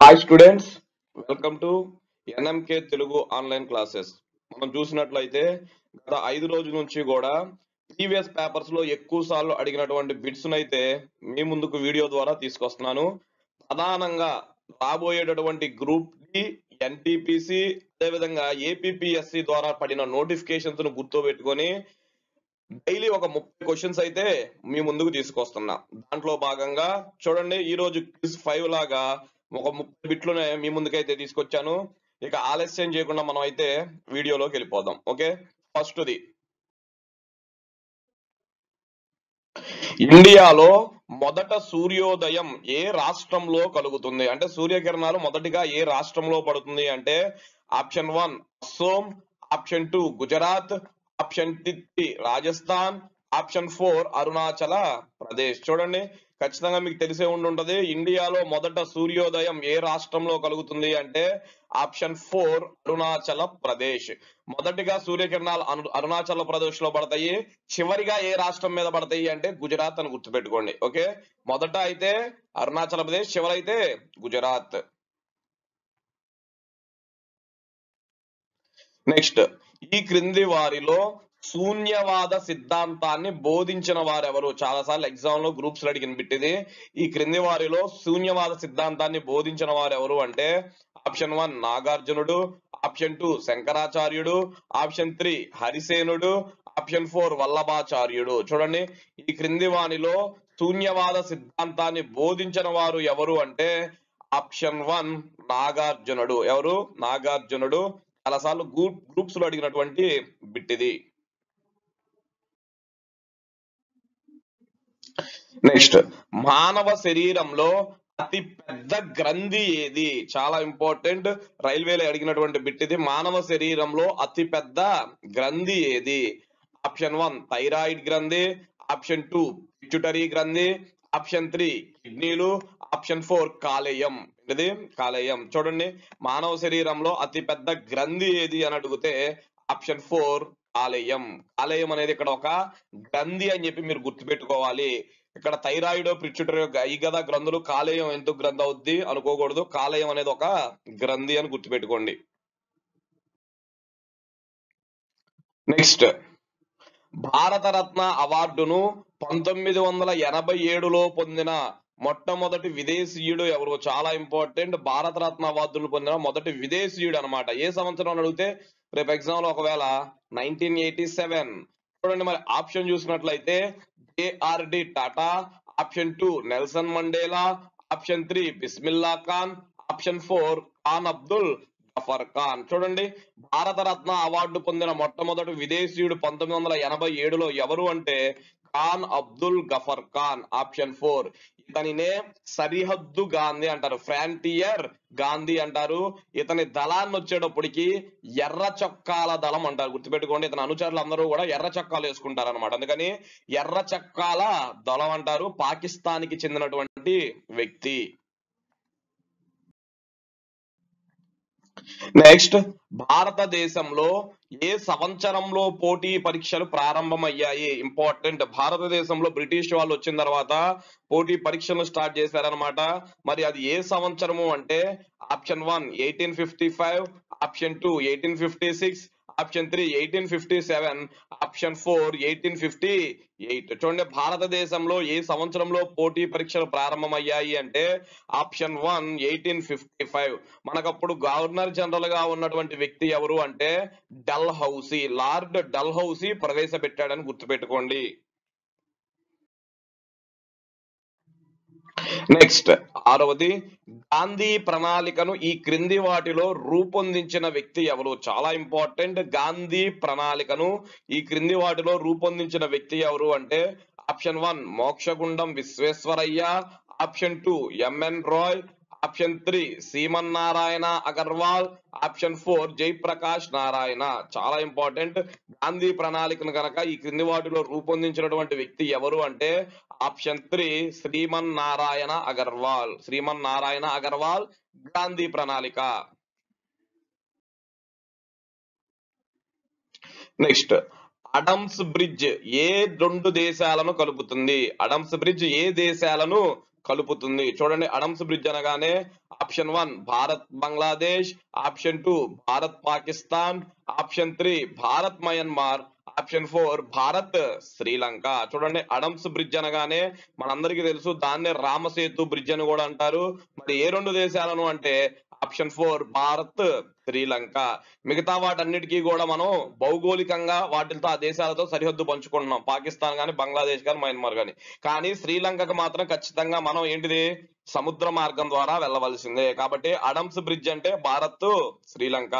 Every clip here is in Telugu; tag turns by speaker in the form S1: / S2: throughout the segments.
S1: Hi students welcome to NMK Telugu online classes మనం చూసినట్లయితే గత ఐదు రోజుల నుంచి కూడా ప్రీవియస్ పేపర్స్ లో ఎక్కువ సార్లు అడిగినటువంటి బిట్స్ అయితే మీ ముందుకు వీడియో ద్వారా తీసుకొస్తున్నాను ప్రధానంగా రాబోయేటటువంటి గ్రూప్ డి ఎన్టీపీసీ అదేవిధంగా ఏపీపీఎస్సి ద్వారా పడిన నోటిఫికేషన్స్ ను గుర్తుపెట్టుకొని డైలీ ఒక ముప్పై క్వశ్చన్స్ అయితే మీ ముందుకు తీసుకొస్తున్నా దాంట్లో భాగంగా చూడండి ఈ రోజు క్విజ్ ఫైవ్ లాగా ఒక ముప్పై బిట్లునే మీ ముందుకైతే తీసుకొచ్చాను ఇక ఆలస్యం చేయకుండా మనం అయితే వీడియోలోకి వెళ్ళిపోదాం ఓకే ఫస్ట్ది ఇండియాలో మొదట సూర్యోదయం ఏ రాష్ట్రంలో కలుగుతుంది అంటే సూర్యకిరణాలు మొదటిగా ఏ రాష్ట్రంలో పడుతుంది అంటే option one Assam option two Gujarat option three Rajasthan option four Arunachala Pradesh చూడండి ఖచ్చితంగా మీకు తెలిసే ఉండి ఉంటది ఇండియాలో మొదట సూర్యోదయం ఏ రాష్ట్రంలో కలుగుతుంది అంటే ఆప్షన్ ఫోర్ అరుణాచల ప్రదేశ్ మొదటిగా సూర్యకిరణాలు అను- అరుణాచల ప్రదేశ్ లో పడతాయి చివరిగా ఏ రాష్ట్రం మీద పడతాయి అంటే గుజరాత్ అని గుర్తుపెట్టుకోండి ఓకే మొదట అయితే అరుణాచల ప్రదేశ్ చివరైతే గుజరాత్ నెక్స్ట్ ఈ క్రింది వారిలో శూన్యవాద సిద్ధాంతాన్ని బోధించిన వారెవరు చాలా సార్లు ఎగ్జామ్ లో గ్రూప్స్ అడిగిన బిట్టిది ఈ క్రింది వారిలో శూన్యవాద సిద్ధాంతాన్ని బోధించిన వారెవరు అంటే ఆప్షన్ వన్ నాగార్జునుడు ఆప్షన్ టూ శంకరాచార్యుడు ఆప్షన్ త్రీ హరిసేనుడు ఆప్షన్ ఫోర్ వల్లభాచార్యుడు చూడండి ఈ క్రింది వానిలో శూన్యవాద సిద్ధాంతాన్ని బోధించిన వారు ఎవరు అంటే ఆప్షన్ వన్ నాగార్జునుడు ఎవరు నాగార్జునుడు చాలాసార్లు గ్రూప్ గ్రూప్స్ లో అడిగినటువంటి బిట్ ఇది నెక్స్ట్ మానవ శరీరంలో అతి పెద్ద గ్రంథి ఏది చాలా ఇంపార్టెంట్ రైల్వేలో అడిగినటువంటి బిట్ ఇది మానవ శరీరంలో అతి పెద్ద గ్రంథి ఏది ఆప్షన్ వన్ థైరాయిడ్ గ్రంథి ఆప్షన్ టూ పిచ్యుటరీ గ్రంథి ఆప్షన్ త్రీ కిడ్నీలు ఆప్షన్ ఫోర్ కాలేయం ఇది కాలేయం చూడండి మానవ శరీరంలో అతి పెద్ద గ్రంథి ఏది అని అడిగితే ఆప్షన్ ఫోర్ కాలేయం కాలేయం అనేది ఇక్కడ ఒక గ్రంథి అని చెప్పి మీరు గుర్తుపెట్టుకోవాలి ఇక్కడ థైరాయిడ్ పిచ్యుటరీ ఈ కదా గ్రంథులు కాలేయం ఎందుకు గ్రంథి అవుద్ది అనుకోకూడదు కాలేయం అనేది ఒక గ్రంథి అని గుర్తుపెట్టుకోండి నెక్స్ట్ భారతరత్న అవార్డును పంతొమ్మిది వందల ఎనభై ఏడులో పొందిన మొట్టమొదటి విదేశీయుడు ఎవరు చాలా ఇంపార్టెంట్ భారతరత్న అవార్డును పొందిన మొదటి విదేశీయుడు అన్నమాట ఏ సంవత్సరం అని అడిగితే రేపు ఎగ్జామ్ లో ఒకవేళ నైన్టీన్ ఎయిటీ సెవెన్ చూడండి మరి ఆప్షన్ చూసినట్లయితే JRD Tata option two Nelson Mandela option three Bismillah Khan option four Khan Abdul Jafar Khan చూడండి భారతరత్న అవార్డు పొందిన మొట్టమొదటి విదేశీయుడు పంతొమ్మిది వందల ఎనభై ఏడులో ఎవరు అంటే ఖాన్ అబ్దుల్ గఫర్ ఖాన్ ఆప్షన్ ఫోర్ ఇతనినే సరిహద్దు గాంధీ అంటారు ఫ్రాంటియర్ గాంధీ అంటారు ఇతని దళాన్ని వచ్చేటప్పటికి ఎర్ర చొక్కాల దళం అంటారు గుర్తుపెట్టుకోండి ఇతని అనుచరులు అందరూ కూడా ఎర్ర చొక్కాలు వేసుకుంటారు అనమాట అందుకని ఎర్ర చొక్కాల దళం అంటారు పాకిస్తాన్ కి చెందినటువంటి వ్యక్తి నెక్స్ట్ భారతదేశంలో ఏ సంవత్సరంలో పోటీ పరీక్షలు ప్రారంభమయ్యాయి ఇంపార్టెంట్ భారతదేశంలో బ్రిటిష్ వాళ్ళు వచ్చిన తర్వాత పోటీ పరీక్షలు స్టార్ట్ చేశారనమాట మరి అది ఏ సంవత్సరము అంటే option one eighteen fifty five option two eighteen fifty six option three eighteen fifty seven option four eighteen fifty eight చూడండి భారతదేశంలో ఏ సంవత్సరంలో పోటీ పరీక్షలు ప్రారంభమయ్యాయి అంటే option one eighteen fifty five మనకప్పుడు గవర్నర్ జనరల్ గా ఉన్నటువంటి వ్యక్తి ఎవరు అంటే Dalhousie Lord Dalhousie ప్రవేశపెట్టాడని గుర్తుపెట్టుకోండి నెక్స్ట్ ఆరవది గాంధీ ప్రణాళికను ఈ క్రింది వాటిలో రూపొందించిన వ్యక్తి ఎవరు చాలా ఇంపార్టెంట్ గాంధీ ప్రణాళికను ఈ క్రింది వాటిలో రూపొందించిన వ్యక్తి ఎవరు అంటే option one Mokshagundam Visvesvaraya option two MN Roy option three Shriman Narayan Agarwal option four Jayaprakash Narayan చాలా ఇంపార్టెంట్ గాంధీ ప్రణాళికను కనుక ఈ క్రింది వాటిలో రూపొందించినటువంటి వ్యక్తి ఎవరు అంటే ఆప్షన్ త్రీ శ్రీమన్ నారాయణ అగర్వాల్ శ్రీమన్ నారాయణ అగర్వాల్ గాంధీ ప్రణాళిక నెక్స్ట్ అడమ్స్ బ్రిడ్జ్ ఏ రెండు దేశాలను కలుపుతుంది అడమ్స్ బ్రిడ్జ్ ఏ దేశాలను కలుపుతుంది చూడండి అడమ్స్ బ్రిడ్జ్ అనగానే option one Bharat Bangladesh option two Bharat Pakistan option three Bharat Myanmar option four Bharat Sri Lanka చూడండి అడమ్స్ బ్రిడ్జ్ అనగానే మనందరికీ తెలుసు దాన్నే రామసేతు బ్రిడ్జ్ అని కూడా అంటారు మరి ఏ రెండు దేశాలను అంటే ఆప్షన్ ఫోర్ భారత్ శ్రీలంక మిగతా వాటన్నిటికీ కూడా మనం భౌగోళికంగా వాటితో ఆ దేశాలతో సరిహద్దు పంచుకుంటున్నాం పాకిస్తాన్ గాని బంగ్లాదేశ్ గాని మయన్మార్ గాని కానీ శ్రీలంకకు మాత్రం ఖచ్చితంగా మనం ఏంటిది సముద్ర మార్గం ద్వారా వెళ్ళవలసిందే కాబట్టి అడమ్స్ బ్రిడ్జ్ అంటే భారత్ శ్రీలంక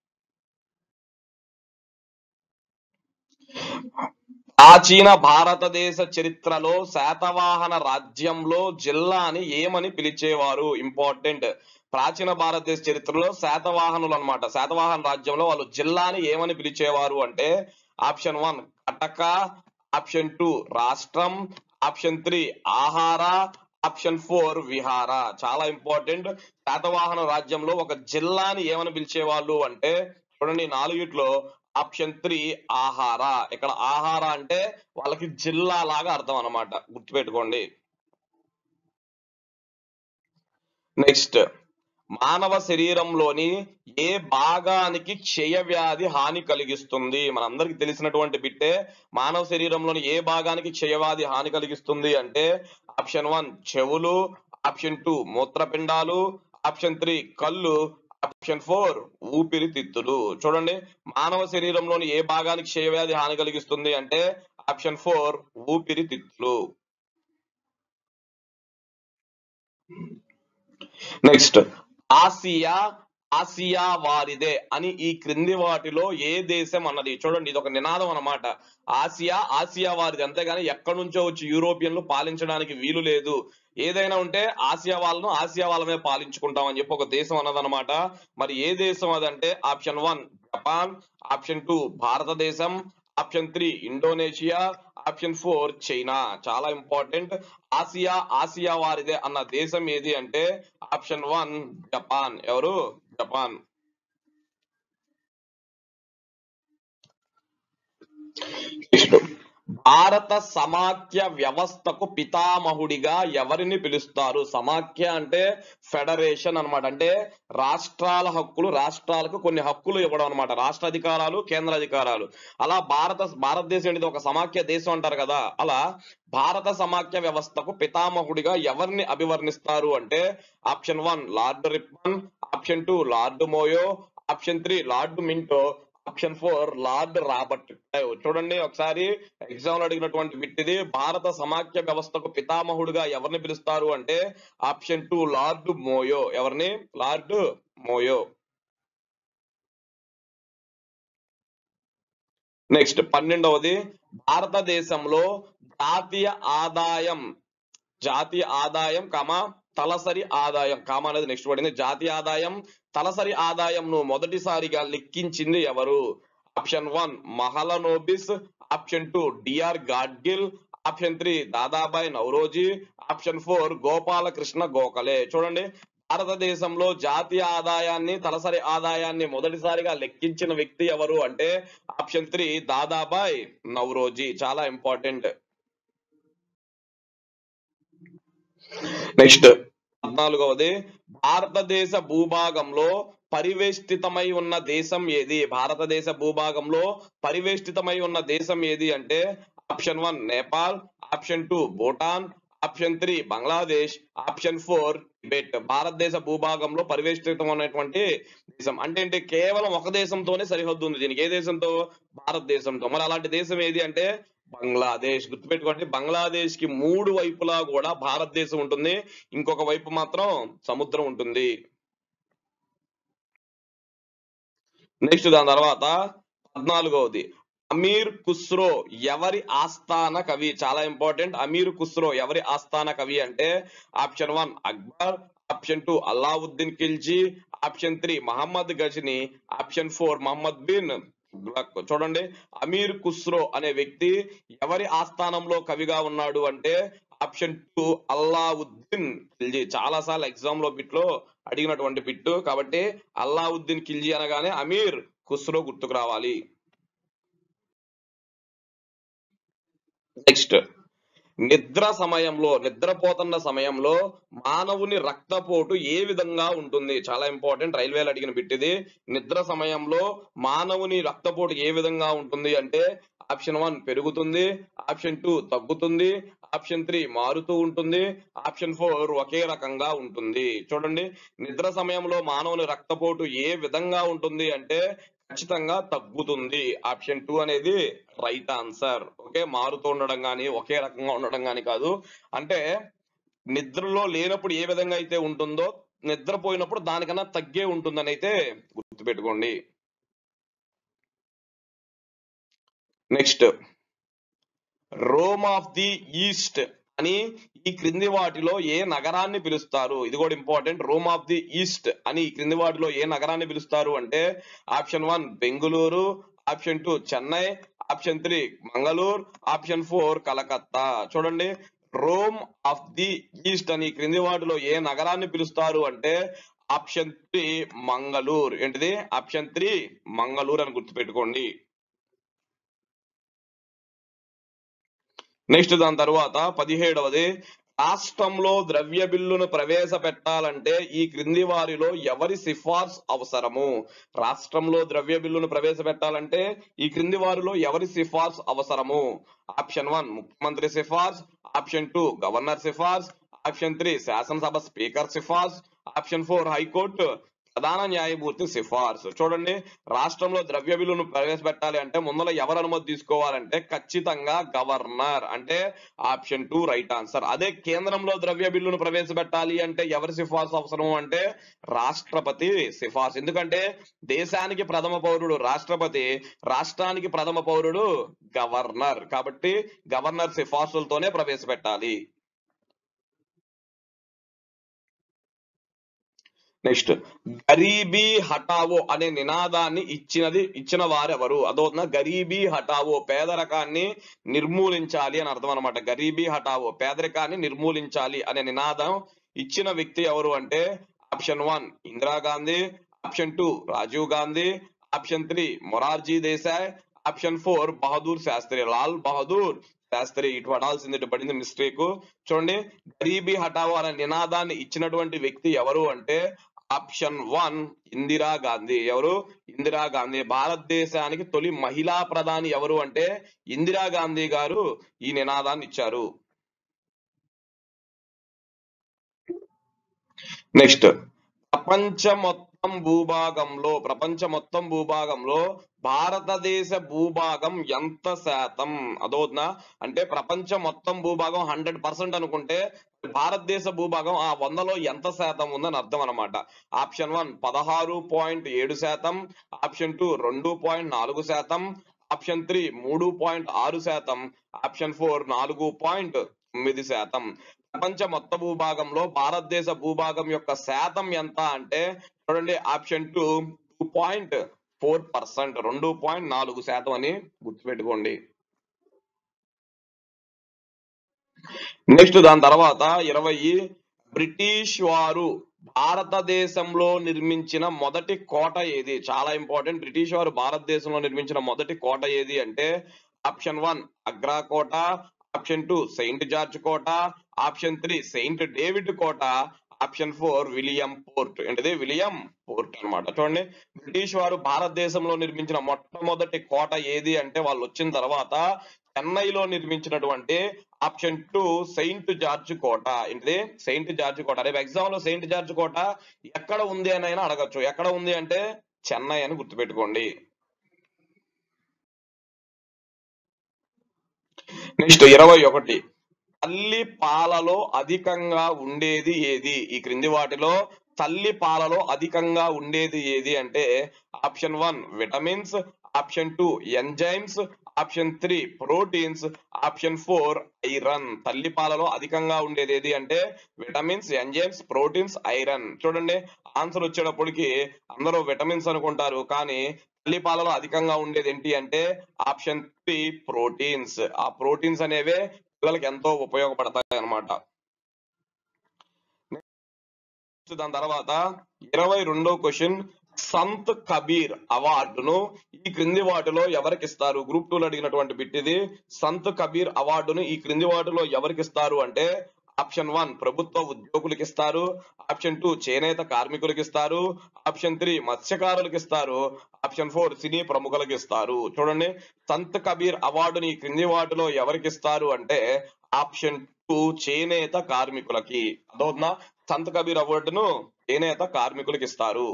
S1: ప్రాచీన భారతదేశ చరిత్రలో శాతవాహన రాజ్యంలో జిల్లాని ఏమని పిలిచేవారు ఇంపార్టెంట్ ప్రాచీన భారతదేశ చరిత్రలో శాతవాహనులు అన్నమాట శాతవాహన రాజ్యంలో వాళ్ళు జిల్లాని ఏమని పిలిచేవారు అంటే ఆప్షన్ వన్ కటక ఆప్షన్ టూ రాష్ట్రం ఆప్షన్ త్రీ ఆహార ఆప్షన్ ఫోర్ విహార చాలా ఇంపార్టెంట్ శాతవాహన రాజ్యంలో ఒక జిల్లాని ఏమని పిలిచేవాళ్ళు అంటే చూడండి ఈ నాలుగిట్లో ఆప్షన్ త్రీ ఆహార ఇక్కడ ఆహార అంటే వాళ్ళకి జిల్లా లాగా అర్థం అన్నమాట గుర్తుపెట్టుకోండి నెక్స్ట్ మానవ శరీరంలోని ఏ భాగానికి క్షయ వ్యాధి హాని కలిగిస్తుంది మనందరికి తెలిసినటువంటి బిట్టే మానవ శరీరంలోని ఏ భాగానికి క్షయవ్యాధి హాని కలిగిస్తుంది అంటే ఆప్షన్ వన్ చెవులు ఆప్షన్ టూ మూత్రపిండాలు ఆప్షన్ త్రీ కళ్ళు ఆప్షన్ ఫోర్ ఊపిరితిత్తులు చూడండి మానవ శరీరంలోని ఏ భాగానికి క్షయవ్యాధి హాని కలిగిస్తుంది అంటే ఆప్షన్ ఫోర్ ఊపిరితిత్తులు నెక్స్ట్ ఆసియా ఆసియా వారిదే అని ఈ క్రింది వాటిలో ఏ దేశం అన్నది చూడండి ఇది ఒక నినాదం అన్నమాట ఆసియా ఆసియా వారిది అంతేగాని ఎక్కడి నుంచో వచ్చి యూరోపియన్లు పాలించడానికి వీలు లేదు ఏదైనా ఉంటే ఆసియా వాళ్ళను ఆసియా వాళ్ళమే పాలించుకుంటాం అని చెప్పి ఒక దేశం అన్నదన్నమాట మరి ఏ దేశం అదంటే option one Japan option two భారతదేశం option three Indonesia option four China చాలా ఇంపార్టెంట్ ఆసియా ఆసియా వారిదే అన్న దేశం ఏది అంటే ఆప్షన్ వన్ జపాన్ ఎవరు జపాన్ నెక్స్ట్ భారత సమాఖ్య వ్యవస్థకు పితామహుడిగా ఎవరిని పిలుస్తారు సమాఖ్య అంటే ఫెడరేషన్ అన్నమాట అంటే రాష్ట్రాల హక్కులు రాష్ట్రాలకు కొన్ని హక్కులు ఇవ్వడం అన్నమాట రాష్ట్ర అధికారాలు కేంద్ర అధికారాలు అలా భారత భారతదేశం అనేది ఒక సమాఖ్య దేశం అంటారు కదా అలా భారత సమాఖ్య వ్యవస్థకు పితామహుడిగా ఎవరిని అభివర్ణిస్తారు అంటే option one Lord Ripon option two Lord Mayo option three Lord Minto option four Lord Robert Clive చూడండి ఒకసారి ఎగ్జామ్ లో అడిగినటువంటి బిట్ ఇది భారత సమాఖ్య వ్యవస్థకు పితామహుడుగా ఎవరిని పిలుస్తారు అంటే ఆప్షన్ టూ లార్డ్ మోయో ఎవరిని లార్డ్ మోయో నెక్స్ట్ పన్నెండవది భారతదేశంలో జాతీయ ఆదాయం జాతీయ ఆదాయం కమ తలసరి ఆదాయం కామ అనేది నెక్స్ట్ పడింది జాతీయ ఆదాయం తలసరి ఆదాయంను మొదటిసారిగా లెక్కించింది ఎవరు option one Mahalanobis option two DR Gadgil option three Dadabhai Naoroji option four Gopal Krishna Gokhale చూడండి భారతదేశంలో జాతీయ ఆదాయాన్ని తలసరి ఆదాయాన్ని మొదటిసారిగా లెక్కించిన వ్యక్తి ఎవరు అంటే ఆప్షన్ త్రీ దాదాబాయ్ నౌరోజీ చాలా ఇంపార్టెంట్ నెక్స్ట్ పద్నాలుగవది భారతదేశ భూభాగంలో పరివేష్టితమై ఉన్న దేశం ఏది భారతదేశ భూభాగంలో పరివేష్టితమై ఉన్న దేశం ఏది అంటే option one Nepal option two Bhutan option three Bangladesh option four Tibet భారతదేశ భూభాగంలో పరివేష్టితం ఉన్నటువంటి దేశం అంటే ఏంటి కేవలం ఒక దేశంతోనే సరిహద్దు ఉంది దీనికి ఏ దేశంతో భారతదేశంతో మరి అలాంటి దేశం ఏది అంటే బంగ్లాదేశ్ గుర్తుపెట్టుకోండి బంగ్లాదేశ్ కి మూడు వైపులా కూడా భారతదేశం ఉంటుంది ఇంకొక వైపు మాత్రం సముద్రం ఉంటుంది నెక్స్ట్ దాని తర్వాత పద్నాలుగవది అమీర్ ఖుస్రో ఎవరి ఆస్థాన కవి చాలా ఇంపార్టెంట్ అమీర్ ఖుస్రో ఎవరి ఆస్థాన కవి అంటే option one Akbar option two Alauddin Khilji option three Mahmud Ghazni option four Muhammad bin Tughlaq. చూడండి అమీర్ ఖుస్రో అనే వ్యక్తి ఎవరి ఆస్థానంలో కవిగా ఉన్నాడు అంటే ఆప్షన్ టూ అల్లావుద్దీన్ ఖిల్జీ చాలా సార్లు ఎగ్జామ్ లో బిట్ లో అడిగినటువంటి బిట్టు కాబట్టి అల్లావుద్దీన్ ఖిల్జీ అనగానే అమీర్ ఖుస్రో గుర్తుకు రావాలి నెక్స్ట్ నిద్ర సమయంలో నిద్రపోతున్న సమయంలో మానవుని రక్తపోటు ఏ విధంగా ఉంటుంది చాలా ఇంపార్టెంట్ రైల్వేలు అడిగిన బిట్ ఇది నిద్ర సమయంలో మానవుని రక్తపోటు ఏ విధంగా ఉంటుంది అంటే ఆప్షన్ వన్ పెరుగుతుంది ఆప్షన్ టూ తగ్గుతుంది ఆప్షన్ త్రీ మారుతూ ఉంటుంది ఆప్షన్ ఫోర్ ఒకే రకంగా ఉంటుంది చూడండి నిద్ర సమయంలో మానవుని రక్తపోటు ఏ విధంగా ఉంటుంది అంటే ఖచ్చితంగా తగ్గుతుంది ఆప్షన్ టూ అనేది రైట్ ఆన్సర్ ఓకే మారుతూ ఉండడం కానీ ఒకే రకంగా ఉండడం కానీ కాదు అంటే నిద్రలో లేనప్పుడు ఏ విధంగా అయితే ఉంటుందో నిద్రపోయినప్పుడు దానికన్నా తగ్గే ఉంటుందని అయితే గుర్తుపెట్టుకోండి next Rome of the East అని ఈ క్రింది వాటిలో ఏ నగరాన్ని పిలుస్తారు ఇది కూడా important Rome of the East అని ఈ క్రింది వాటిలో ఏ నగరాన్ని పిలుస్తారు అంటే option one Bengaluru option two Chennai option three Mangaluru option four Calcutta చూడండి రోమ్ ఆఫ్ ది ఈస్ట్ అని ఈ క్రింది వాటిలో ఏ నగరాన్ని పిలుస్తారు అంటే ఆప్షన్ త్రీ మంగళూరు ఏంటిది ఆప్షన్ త్రీ మంగళూరు అని గుర్తుపెట్టుకోండి నెక్స్ట్ దాని తర్వాత పదిహేడవది రాష్ట్రంలో ద్రవ్య బిల్లును ప్రవేశపెట్టాలంటే ఈ క్రింది వారిలో ఎవరి సిఫార్సు అవసరము రాష్ట్రంలో ద్రవ్య బిల్లును ప్రవేశపెట్టాలంటే ఈ క్రింది వారిలో ఎవరి సిఫార్సు అవసరము ఆప్షన్ వన్ ముఖ్యమంత్రి సిఫార్సు ఆప్షన్ టూ గవర్నర్ సిఫార్సు ఆప్షన్ త్రీ శాసనసభ స్పీకర్ సిఫార్సు ఆప్షన్ ఫోర్ హైకోర్టు ప్రధాన న్యాయమూర్తి సిఫార్సు చూడండి రాష్ట్రంలో ద్రవ్య బిల్లును ప్రవేశపెట్టాలి అంటే ముందర ఎవరు అనుమతి తీసుకోవాలంటే ఖచ్చితంగా గవర్నర్ అంటే ఆప్షన్ టూ రైట్ ఆన్సర్ అదే కేంద్రంలో ద్రవ్య బిల్లును ప్రవేశపెట్టాలి అంటే ఎవరి సిఫార్సు అవసరం అంటే రాష్ట్రపతి సిఫార్సు ఎందుకంటే దేశానికి ప్రథమ పౌరుడు రాష్ట్రపతి రాష్ట్రానికి ప్రథమ పౌరుడు గవర్నర్ కాబట్టి గవర్నర్ సిఫార్సులతోనే ప్రవేశపెట్టాలి నెక్స్ట్ గరీబీ హటావో అనే నినాదాన్ని ఇచ్చినది ఇచ్చిన వారెవరు అదోన గరీబీ హటావో పేదరికాన్ని నిర్మూలించాలి అని అర్థం అనమాట గరీబీ హటావో పేదరికాన్ని నిర్మూలించాలి అనే నినాదం ఇచ్చిన వ్యక్తి ఎవరు అంటే option one Indira Gandhi option two Rajiv Gandhi option three Morarji Desai option four Bahadur Shastri Lal Bahadur Shastri ఇటు పడాల్సింది ఇటు పడింది మిస్టేక్ చూడండి గరీబీ హటావో అనే నినాదాన్ని ఇచ్చినటువంటి వ్యక్తి ఎవరు అంటే ఆప్షన్ వన్ ఇందిరా గాంధీ ఎవరు ఇందిరా గాంధీ భారతదేశానికి తొలి మహిళా ప్రధాని ఎవరు అంటే ఇందిరా గాంధీ గారు ఈ నినాదాన్ని ఇచ్చారు నెక్స్ట్ ప్రపంచ మొత్తం భూభాగంలో ప్రపంచ మొత్తం భూభాగంలో భారతదేశ భూభాగం ఎంత శాతం అదోనా అంటే ప్రపంచ మొత్తం భూభాగం హండ్రెడ్ పర్సెంట్ అనుకుంటే భారతదేశ భూభాగం ఆ వందలో ఎంత శాతం ఉందని అర్థం అనమాట ఆప్షన్ వన్ పదహారు పాయింట్ ఏడు శాతం ఆప్షన్ టూ రెండు పాయింట్ నాలుగు శాతం ఆప్షన్ త్రీ మూడు పాయింట్ ఆరు శాతం ఆప్షన్ ఫోర్ నాలుగు పాయింట్ తొమ్మిది శాతం ప్రపంచ మొత్త భూభాగంలో భారతదేశ భూభాగం యొక్క శాతం ఎంత అంటే చూడండి option two two point four percent రెండు పాయింట్ నాలుగు శాతం అని గుర్తుపెట్టుకోండి నెక్స్ట్ దాని తర్వాత ఇరవై బ్రిటిష్ వారు భారతదేశంలో నిర్మించిన మొదటి కోట ఏది చాలా ఇంపార్టెంట్ బ్రిటిష్ వారు భారతదేశంలో నిర్మించిన మొదటి కోట ఏది అంటే ఆప్షన్ వన్ అగ్రా కోట ఆప్షన్ టూ సెయింట్ జార్జ్ కోట ఆప్షన్ త్రీ సెయింట్ డేవిడ్ కోట ఆప్షన్ ఫోర్ విలియం పోర్ట్ ఏంటిది విలియం పోర్ట్ అన్నమాట చూడండి బ్రిటిష్ వారు భారతదేశంలో నిర్మించిన మొట్టమొదటి కోట ఏది అంటే వాళ్ళు వచ్చిన తర్వాత చెన్నైలో నిర్మించినటువంటి ఆప్షన్ టూ సెయింట్ జార్జ్ కోట ఏంటిది సెయింట్ జార్జ్ కోట రేపు ఎగ్జామ్ లో సెయింట్ జార్జ్ కోట ఎక్కడ ఉంది అని అయినా అడగచ్చు ఎక్కడ ఉంది అంటే చెన్నై అని గుర్తుపెట్టుకోండి నెక్స్ట్ ఇరవై ఒకటి తల్లి పాలలో అధికంగా ఉండేది ఏది ఈ క్రింది వాటిలో తల్లి పాలలో అధికంగా ఉండేది ఏది అంటే option one vitamins option two enzymes option three proteins option four iron తల్లి పాలలో అధికంగా ఉండేది ఏది అంటే విటమిన్స్ ఎంజైమ్స్ ప్రోటీన్స్ ఐరన్ చూడండి ఆన్సర్ వచ్చేటప్పటికి అందరూ విటమిన్స్ అనుకుంటారు కానీ తల్లి పాలలో అధికంగా ఉండేది ఏంటి అంటే ఆప్షన్ త్రీ ప్రోటీన్స్ ఆ ప్రోటీన్స్ అనేవే పిల్లలకి ఎంతో ఉపయోగపడతాయి అన్నమాట దాని తర్వాత ఇరవై రెండో క్వశ్చన్ సంత్ కబీర్ అవార్డును ఈ క్రింది వాటిలో ఎవరికి ఇస్తారు గ్రూప్ టూ లో అడిగినటువంటి బిట్ ఇది సంత్ కబీర్ అవార్డును ఈ క్రింది వాటిలో ఎవరికి ఇస్తారు అంటే ఆప్షన్ వన్ ప్రభుత్వ ఉద్యోగులకు ఇస్తారు ఆప్షన్ టూ చేనేత కార్మికులకు ఇస్తారు ఆప్షన్ త్రీ మత్స్యకారులకు ఇస్తారు ఆప్షన్ ఫోర్ సినీ ప్రముఖులకు ఇస్తారు చూడండి సంత్ కబీర్ అవార్డుని ఈ క్రింది వాటిలో ఎవరికి ఇస్తారు అంటే ఆప్షన్ టూ చేనేత కార్మికులకి అదవుతుందా సంత్ కబీర్ అవార్డును చేనేత కార్మికులకు ఇస్తారు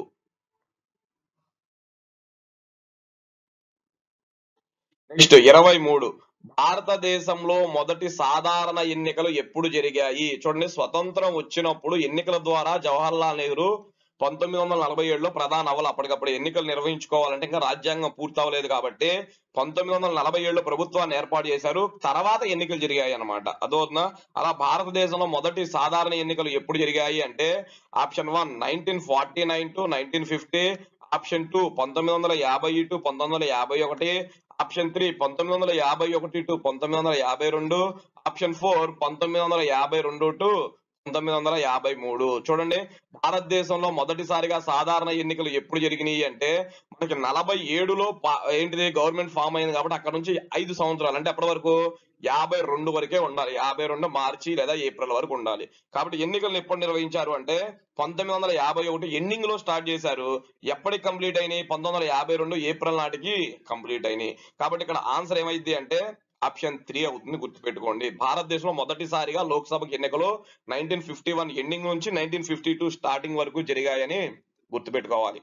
S1: నెక్స్ట్ ఇరవై మూడు భారతదేశంలో మొదటి సాధారణ ఎన్నికలు ఎప్పుడు జరిగాయి చూడండి స్వతంత్రం వచ్చినప్పుడు ఎన్నికల ద్వారా జవహర్లాల్ నెహ్రూ పంతొమ్మిది వందల నలభై ఏడులో ప్రధాన అవ్వాలి అప్పటికప్పుడు ఎన్నికలు నిర్వహించుకోవాలంటే ఇంకా రాజ్యాంగం పూర్తి అవ్వలేదు కాబట్టి పంతొమ్మిది వందల నలభై ఏడులో ప్రభుత్వాన్ని ఏర్పాటు చేశారు తర్వాత ఎన్నికలు జరిగాయి అన్నమాట అదోనా అలా భారతదేశంలో మొదటి సాధారణ ఎన్నికలు ఎప్పుడు జరిగాయి అంటే option one nineteen forty nine to nineteen fifty option two పంతొమ్మిది వందల యాభై టు పంతొమ్మిది వందల యాభై ఒకటి ఆప్షన్ త్రీ పంతొమ్మిది వందల యాభై ఒకటి టు పంతొమ్మిది వందల యాభై రెండు ఆప్షన్ ఫోర్ పంతొమ్మిది వందల యాభై రెండు టు పంతొమ్మిది వందల యాభై మూడు చూడండి భారతదేశంలో మొదటిసారిగా సాధారణ ఎన్నికలు ఎప్పుడు జరిగినాయి అంటే మనకి నలభై ఏడులో పా- ఏంటిది గవర్నమెంట్ ఫామ్ అయింది కాబట్టి అక్కడ నుంచి ఐదు సంవత్సరాలు అంటే అప్పటి వరకు యాభై రెండు వరకే ఉండాలి యాభై రెండు మార్చి లేదా ఏప్రిల్ వరకు ఉండాలి కాబట్టి ఎన్నికలను ఎప్పుడు నిర్వహించారు అంటే పంతొమ్మిది వందల యాభై ఒకటి ఎండింగ్ లో స్టార్ట్ చేశారు ఎప్పటికి కంప్లీట్ అయినాయి పంతొమ్మిది వందల యాభై రెండు ఏప్రిల్ నాటికి కంప్లీట్ అయినాయి కాబట్టి ఇక్కడ ఆన్సర్ ఏమైంది అంటే ఆప్షన్ త్రీ అవుతుంది గుర్తుపెట్టుకోండి భారతదేశంలో మొదటిసారిగా లోక్సభకి ఎన్నికలు నైన్టీన్ ఫిఫ్టీ వన్ ఎండింగ్ నుంచి నైన్టీన్ ఫిఫ్టీ టూ స్టార్టింగ్ వరకు జరిగాయని గుర్తుపెట్టుకోవాలి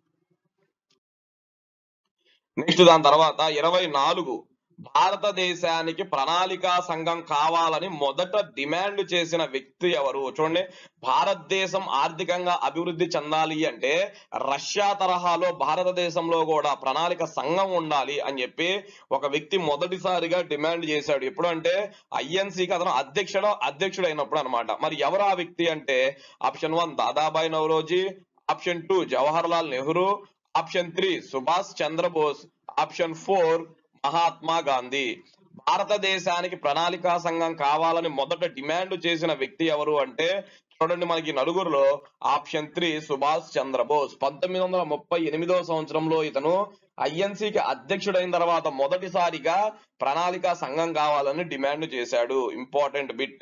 S1: నెక్స్ట్ దాని తర్వాత ఇరవై నాలుగు భారతదేశానికి ప్రణాళికా సంఘం కావాలని మొదట డిమాండ్ చేసిన వ్యక్తి ఎవరు చూడండి భారతదేశం ఆర్థికంగా అభివృద్ధి చెందాలి అంటే రష్యా తరహాలో భారతదేశంలో కూడా ప్రణాళిక సంఘం ఉండాలి అని చెప్పి ఒక వ్యక్తి మొదటిసారిగా డిమాండ్ చేశాడు ఎప్పుడు అంటే ఐఎన్సీకి అతను అధ్యక్షుడు అధ్యక్షుడు అయినప్పుడు అనమాట మరి ఎవరు ఆ వ్యక్తి అంటే option one Dadabhai Naoroji option two Jawahar Lal Nehru option three Subhash Chandra Bose option four Mahatma Gandhi భారతదేశానికి ప్రణాళికా సంఘం కావాలని మొదట డిమాండ్ చేసిన వ్యక్తి ఎవరు అంటే చూడండి మనకి నలుగురులో ఆప్షన్ త్రీ సుభాష్ చంద్రబోస్ పంతొమ్మిది వందల ముప్పై ఎనిమిదో సంవత్సరంలో ఇతను ఐఎన్సీకి అధ్యక్షుడైన తర్వాత మొదటిసారిగా ప్రణాళికా సంఘం కావాలని డిమాండ్ చేశాడు ఇంపార్టెంట్ బిట్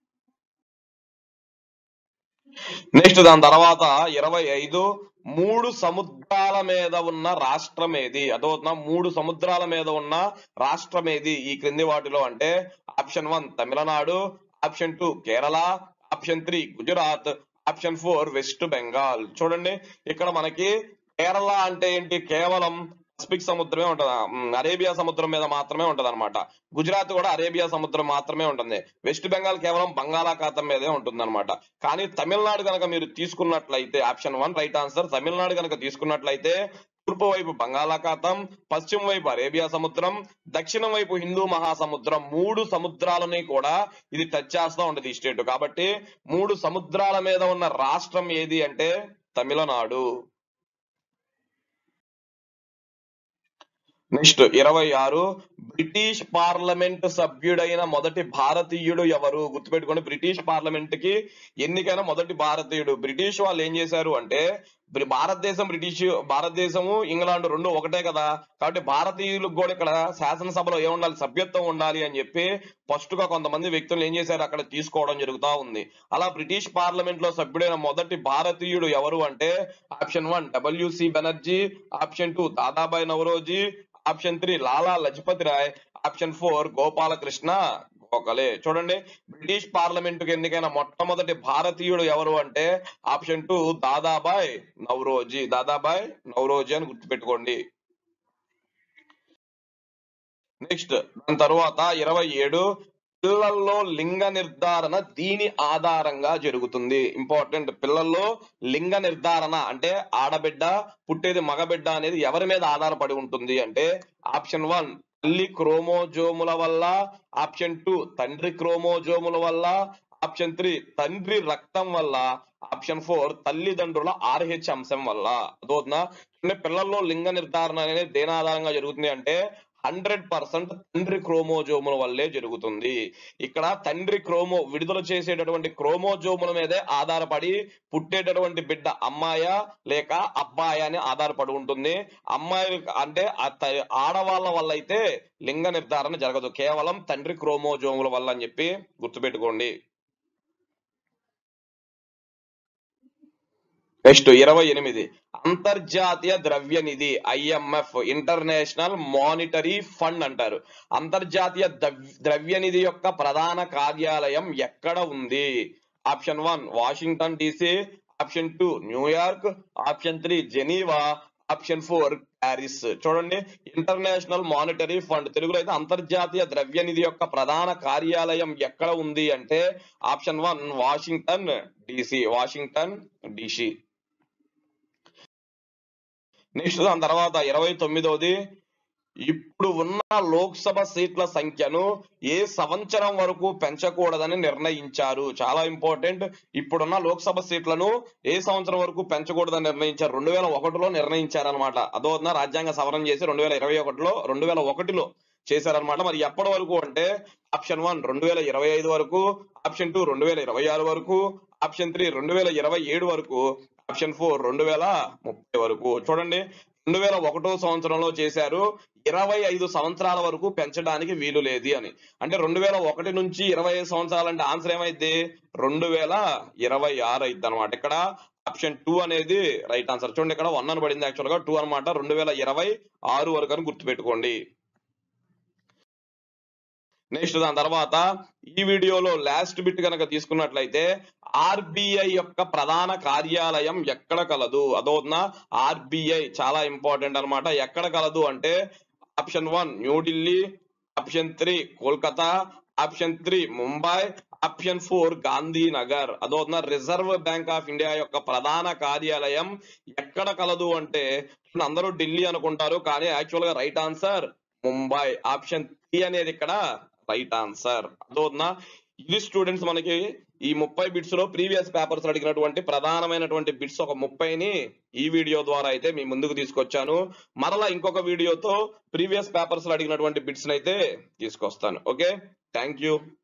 S1: నెక్స్ట్ దాని తర్వాత ఇరవై ఐదు మూడు సముద్రాల మీద ఉన్న రాష్ట్రం ఏది అదవుతున్నా మూడు సముద్రాల మీద ఉన్న రాష్ట్రం ఏది ఈ క్రింది వాటిలో అంటే option one Tamil Nadu option two Kerala option three Gujarat option four West Bengal చూడండి ఇక్కడ మనకి కేరళ అంటే ఏంటి కేవలం పసిఫిక్ సముద్రమే ఉంటది ఉమ్, అరేబియా సముద్రం మీద మాత్రమే ఉంటది అనమాట గుజరాత్ కూడా అరేబియా సముద్రం మాత్రమే ఉంటుంది వెస్ట్ బెంగాల్ కేవలం బంగాళాఖాతం మీదే ఉంటుంది అనమాట కానీ తమిళనాడు కనుక మీరు తీసుకున్నట్లయితే option one right answer Tamil Nadu కనుక తీసుకున్నట్లయితే తూర్పు వైపు బంగాళాఖాతం పశ్చిమ వైపు అరేబియా సముద్రం దక్షిణం వైపు హిందూ మహాసముద్రం మూడు సముద్రాలని కూడా ఇది టచ్ చేస్తూ ఉంటది ఈ స్టేట్ కాబట్టి మూడు సముద్రాల మీద ఉన్న రాష్ట్రం ఏది అంటే తమిళనాడు నెక్స్ట్ ఇరవై ఆరు బ్రిటిష్ పార్లమెంట్ సభ్యుడైన మొదటి భారతీయుడు ఎవరు గుర్తుపెట్టుకోండి బ్రిటిష్ పార్లమెంట్ కి ఎన్నికైన మొదటి భారతీయుడు బ్రిటిష్ వాళ్ళు ఏం చేశారు అంటే బ్రి- భారతదేశం బ్రిటిష్ భారతదేశము ఇంగ్లాండ్ రెండు ఒకటే కదా కాబట్టి భారతీయులకు కూడా ఇక్కడ శాసనసభలో ఏముండాలి సభ్యత్వం ఉండాలి అని చెప్పి ఫస్ట్ గా కొంతమంది వ్యక్తులు ఏం చేశారు అక్కడ తీసుకోవడం జరుగుతా ఉంది అలా బ్రిటిష్ పార్లమెంట్ లో సభ్యుడైన మొదటి భారతీయుడు ఎవరు అంటే option one W C Banerjee option two Dadabhai Naoroji option three Lala Lajpat Rai option four Gopal Krishna Gokhale చూడండి బ్రిటిష్ పార్లమెంట్ కు ఎన్నికైన మొట్టమొదటి భారతీయుడు ఎవరు అంటే ఆప్షన్ టూ దాదాబాయ్ నవరోజీ దాదాబాయ్ నవరోజీ అని గుర్తుపెట్టుకోండి నెక్స్ట్ దాని తర్వాత ఇరవై ఏడు పిల్లల్లో లింగ నిర్ధారణ దీని ఆధారంగా జరుగుతుంది ఇంపార్టెంట్ పిల్లల్లో లింగ నిర్ధారణ అంటే ఆడబిడ్డ పుట్టేది మగబిడ్డ అనేది ఎవరి మీద ఆధారపడి ఉంటుంది అంటే ఆప్షన్ వన్ తల్లి క్రోమోజోముల వల్ల ఆప్షన్ టూ తండ్రి క్రోమోజోముల వల్ల ఆప్షన్ త్రీ తండ్రి రక్తం వల్ల ఆప్షన్ ఫోర్ తల్లిదండ్రుల ఆర్హెచ్ అంశం వల్ల అదవుతుందా అంటే పిల్లల్లో లింగ నిర్ధారణ అనేది దేని ఆధారంగా జరుగుతుంది అంటే హండ్రెడ్ పర్సెంట్ తండ్రి క్రోమోజోముల వల్లే జరుగుతుంది ఇక్కడ తండ్రి క్రోమో విడుదల చేసేటటువంటి క్రోమోజోముల మీదే ఆధారపడి పుట్టేటటువంటి బిడ్డ అమ్మాయా లేక అబ్బాయా అని ఆధారపడి ఉంటుంది అమ్మాయి అంటే ఆ త- ఆడవాళ్ళ వల్ల అయితే లింగ నిర్ధారణ జరగదు కేవలం తండ్రి క్రోమోజోముల వల్ల అని చెప్పి గుర్తుపెట్టుకోండి నెక్స్ట్ ఇరవై ఎనిమిది అంతర్జాతీయ ద్రవ్య నిధి ఐఎంఎఫ్ ఇంటర్నేషనల్ మానిటరీ ఫండ్ అంటారు అంతర్జాతీయ ద్రవ్- ద్రవ్య నిధి యొక్క ప్రధాన కార్యాలయం ఎక్కడ ఉంది option one Washington DC option two New York option three Geneva option four Paris చూడండి ఇంటర్నేషనల్ మానిటరీ ఫండ్ తెలుగులో అయితే అంతర్జాతీయ ద్రవ్య నిధి యొక్క ప్రధాన కార్యాలయం ఎక్కడ ఉంది అంటే option one Washington DC Washington DC next దాని తర్వాత ఇరవై తొమ్మిదవది ఇప్పుడు ఉన్న లోక్సభ సీట్ల సంఖ్యను ఏ సంవత్సరం వరకు పెంచకూడదని నిర్ణయించారు చాలా ఇంపార్టెంట్ ఇప్పుడున్న లోక్సభ సీట్లను ఏ సంవత్సరం వరకు పెంచకూడదని నిర్ణయించారు రెండు వేల ఒకటిలో నిర్ణయించారనమాట అదో రాజ్యాంగ సవరణ చేసి రెండు వేల ఇరవై ఒకటిలో రెండు వేల ఒకటిలో చేశారనమాట మరి ఎప్పటి వరకు అంటే ఆప్షన్ వన్ రెండు వేల ఇరవై ఐదు వరకు ఆప్షన్ టూ రెండు వేల ఇరవై ఆరు వరకు ఆప్షన్ త్రీ రెండు వేల ఇరవై ఏడు వరకు ఆప్షన్ ఫోర్ రెండు వేల ముప్పై వరకు చూడండి రెండు వేల ఒకటో సంవత్సరంలో చేశారు ఇరవై ఐదు సంవత్సరాల వరకు పెంచడానికి వీలు లేదు అని అంటే రెండు వేల ఒకటి నుంచి ఇరవై ఐదు సంవత్సరాలు అంటే ఆన్సర్ ఏమైంది రెండు వేల ఇరవై ఆరు అయింది అనమాట ఇక్కడ ఆప్షన్ టూ అనేది రైట్ ఆన్సర్ చూడండి ఇక్కడ వన్ అని పడింది యాక్చువల్ గా టూ అనమాట రెండు వేల ఇరవై ఆరు వరకు అని గుర్తుపెట్టుకోండి నెక్స్ట్ దాని తర్వాత ఈ వీడియోలో లాస్ట్ బిట్ కనుక తీసుకున్నట్లయితే ఆర్బిఐ యొక్క ప్రధాన కార్యాలయం ఎక్కడ కలదు అదోన ఆర్బిఐ చాలా ఇంపార్టెంట్ అన్నమాట ఎక్కడ కలదు అంటే option one New Delhi option three Kolkata option three Mumbai option four Gandhinagar అదోన రిజర్వ్ బ్యాంక్ ఆఫ్ ఇండియా యొక్క ప్రధాన కార్యాలయం ఎక్కడ కలదు అంటే అందరూ ఢిల్లీ అనుకుంటారు కానీ యాక్చువల్ గా right answer Mumbai option three అనేది ఇక్కడ రైట్ ఆన్సర్ అదోనా ఇది స్టూడెంట్స్ మనకి ఈ ముప్పై బిట్స్ లో ప్రీవియస్ పేపర్స్ అడిగినటువంటి ప్రధానమైనటువంటి బిట్స్ ఒక ముప్పైని ఈ వీడియో ద్వారా అయితే మీ ముందుకు తీసుకొచ్చాను మరలా ఇంకొక వీడియోతో ప్రీవియస్ పేపర్స్ లో అడిగినటువంటి బిట్స్ అయితే తీసుకొస్తాను ఓకే థ్యాంక్ యూ